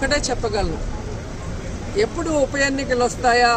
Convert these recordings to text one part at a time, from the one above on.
ఒకటే చెప్పగలను ఎప్పుడు ఉప ఎన్నికలు వస్తాయా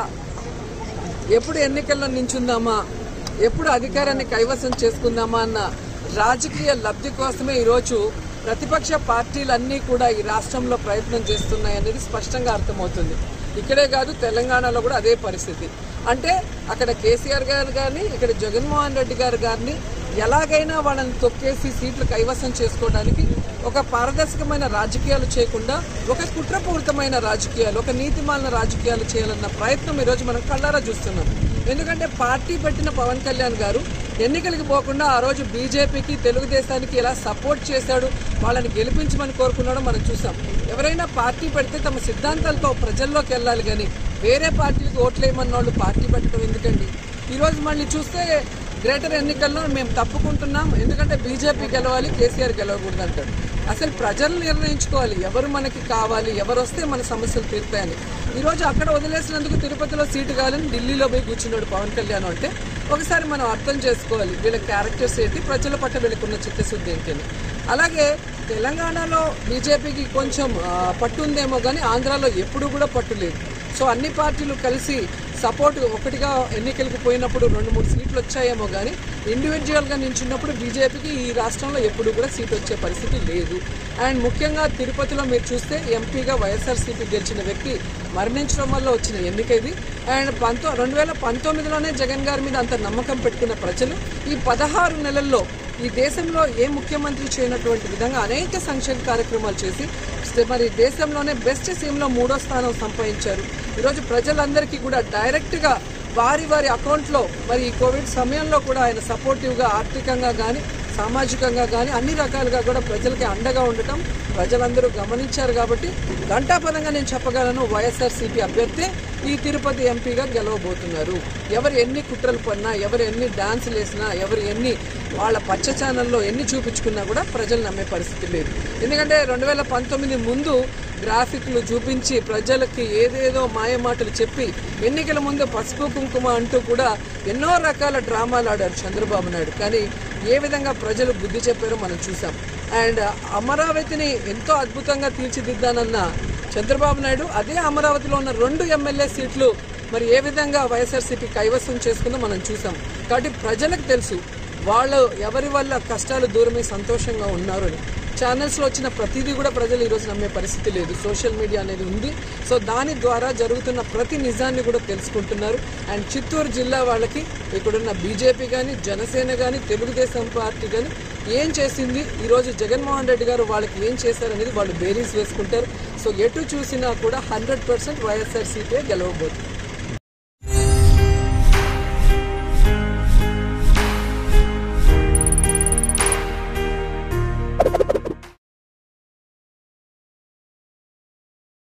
ఎప్పుడు ఎన్నికల్లో నించుందామా ఎప్పుడు అధికారాన్ని కైవసం చేసుకుందామా అన్న రాజకీయ లబ్ధి కోసమే ఈరోజు ప్రతిపక్ష పార్టీలన్నీ కూడా ఈ రాష్ట్రంలో ప్రయత్నం చేస్తున్నాయి అనేది స్పష్టంగా అర్థమవుతుంది ఇక్కడే కాదు తెలంగాణలో కూడా అదే పరిస్థితి అంటే అక్కడ కేసీఆర్ గారు కానీ ఇక్కడ జగన్మోహన్ రెడ్డి గారు గారిని ఎలాగైనా వాళ్ళని తొక్కేసి సీట్లు కైవసం చేసుకోవడానికి ఒక పారదర్శకమైన రాజకీయాలు చేయకుండా ఒక కుట్రపూరితమైన రాజకీయాలు ఒక నీతిమాలిన రాజకీయాలు చేయాలన్న ప్రయత్నం ఈరోజు మనం కళ్ళారా చూస్తున్నాం ఎందుకంటే పార్టీ పెట్టిన పవన్ కళ్యాణ్ గారు ఎన్నికలకు పోకుండా ఆ రోజు బీజేపీకి తెలుగుదేశానికి ఎలా సపోర్ట్ చేశాడు వాళ్ళని గెలిపించమని కోరుకున్నాడో మనం చూసాం ఎవరైనా పార్టీ పెడితే తమ సిద్ధాంతాలతో ప్రజల్లోకి వెళ్ళాలి కానీ వేరే పార్టీలకు ఓట్లేయమన్న వాళ్ళు పార్టీ పెట్టడం ఎందుకండి ఈరోజు మళ్ళీ చూస్తే గ్రేటర్ ఎన్నికల్లో మేము తప్పుకుంటున్నాం ఎందుకంటే బీజేపీ గెలవాలి కేసీఆర్ గెలవకూడదు అంటాడు అసలు ప్రజలు నిర్ణయించుకోవాలి ఎవరు మనకి కావాలి ఎవరు వస్తే మన సమస్యలు తీరుతాయని ఈరోజు అక్కడ వదిలేసినందుకు తిరుపతిలో సీటు కావాలని ఢిల్లీలో పోయి కూర్చున్నాడు పవన్ కళ్యాణ్ అంటే ఒకసారి మనం అర్థం చేసుకోవాలి వీళ్ళ క్యారెక్టర్స్ ఏంటి ప్రజల పట్ల వీళ్ళకున్న చిత్తశుద్ధి ఏంటి అని అలాగే తెలంగాణలో బీజేపీకి కొంచెం ఆ, పట్టు ఉందేమో కానీ ఆంధ్రాలో ఎప్పుడూ కూడా పట్టు లేదు సో అన్ని పార్టీలు కలిసి సపోర్ట్ ఒకటిగా ఎన్నికలకు పోయినప్పుడు రెండు మూడు సీట్లు వచ్చాయేమో కానీ ఇండివిజువల్గా నించున్నప్పుడు బీజేపీకి ఈ రాష్ట్రంలో ఎప్పుడు కూడా సీట్ వచ్చే పరిస్థితి లేదు అండ్ ముఖ్యంగా తిరుపతిలో మీరు చూస్తే ఎంపీగా వైఎస్ఆర్సీపీ గెలిచిన వ్యక్తి మరణించడం వల్ల వచ్చిన ఎన్నిక ఇది అండ్ పంతో రెండు వేల పంతొమ్మిదిలోనే జగన్ గారి మీద అంత నమ్మకం పెట్టుకున్న ప్రజలు ఈ పదహారు నెలల్లో ఈ దేశంలో ఏ ముఖ్యమంత్రి చేయనటువంటి విధంగా అనేక సంక్షేమ కార్యక్రమాలు చేసి మరి దేశంలోనే బెస్ట్ సీమ్లో మూడో స్థానం సంపాదించారు ఈరోజు ప్రజలందరికీ కూడా డైరెక్ట్గా వారి వారి అకౌంట్లో మరి ఈ కోవిడ్ సమయంలో కూడా ఆయన సపోర్టివ్గా ఆర్థికంగా కానీ సామాజికంగా కానీ అన్ని రకాలుగా కూడా ప్రజలకి అండగా ఉండటం ప్రజలందరూ గమనించారు కాబట్టి ఘంటాపదంగా నేను చెప్పగలను వైఎస్ఆర్సీపీ అభ్యర్థి ఈ తిరుపతి ఎంపీగా గెలవబోతున్నారు ఎవరు ఎన్ని కుట్రలు పడినా ఎవరు ఎన్ని డాన్సులు వేసినా ఎవరు ఎన్ని వాళ్ళ పచ్చ ఛానల్లో ఎన్ని చూపించుకున్నా కూడా ప్రజలు నమ్మే పరిస్థితి లేదు ఎందుకంటే రెండు వేల పంతొమ్మిది ముందు గ్రాఫిక్లు చూపించి ప్రజలకి ఏదేదో మాయమాటలు చెప్పి ఎన్నికల ముందు పసుపు కుంకుమ అంటూ కూడా ఎన్నో రకాల డ్రామాలు ఆడారు చంద్రబాబు నాయుడు కానీ ఏ విధంగా ప్రజలు బుద్ధి చెప్పారో మనం చూసాం అండ్ అమరావతిని ఎంతో అద్భుతంగా తీర్చిదిద్దానన్న చంద్రబాబు నాయుడు అదే అమరావతిలో ఉన్న రెండు ఎమ్మెల్యే సీట్లు మరి ఏ విధంగా వైఎస్ఆర్సీపీ కైవసం చేసుకుందో మనం చూసాం కాబట్టి ప్రజలకు తెలుసు వాళ్ళు ఎవరి వల్ల కష్టాలు దూరమై సంతోషంగా ఉన్నారు అని ఛానల్స్లో వచ్చిన ప్రతిదీ కూడా ప్రజలు ఈరోజు నమ్మే పరిస్థితి లేదు సోషల్ మీడియా అనేది ఉంది సో దాని ద్వారా జరుగుతున్న ప్రతి నిజాన్ని కూడా తెలుసుకుంటున్నారు అండ్ చిత్తూరు జిల్లా వాళ్ళకి ఇక్కడున్న బీజేపీ కానీ జనసేన కానీ తెలుగుదేశం పార్టీ కానీ ఏం చేసింది ఈరోజు జగన్మోహన్ రెడ్డి గారు వాళ్ళకి ఏం చేశారనేది వాళ్ళు బేరీస్ వేసుకుంటారు సో ఎటు చూసినా కూడా హండ్రెడ్ పర్సెంట్ వైఎస్ఆర్సీపీ గెలవబోతుంది